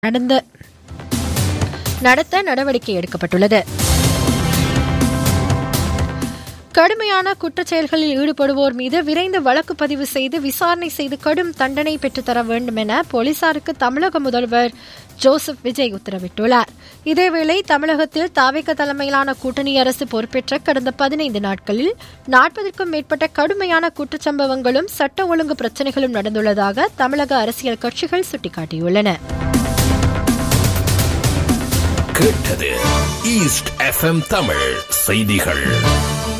நடந்த நடத்த நடவடிக்கை எடுக்கப்பட்டுள்ளது கடுமையான குற்றச்செயல்களில் ஈடுபடுவோர் மீது விரைந்து வழக்கு பதிவு செய்து விசாரணை செய்து கடும் தண்டனை பெற்றுத்தர வேண்டும் என போலீசாருக்கு தமிழக முதல்வர் ஜோசப் விஜய் உத்தரவிட்டுள்ளார் இதேவேளை தமிழகத்தில் தாவேக தலைமையிலான கூட்டணி அரசு பொறுப்பேற்ற கடந்த பதினைந்து நாட்களில் நாற்பதுக்கும் மேற்பட்ட கடுமையான குற்றச்சம்பவங்களும் சட்ட ஒழுங்கு பிரச்சினைகளும் நடந்துள்ளதாக தமிழக அரசியல் கட்சிகள் சுட்டிக்காட்டியுள்ளன கேட்டது ஈஸ்ட் எஃப்எம் தமிழ் செய்திகள்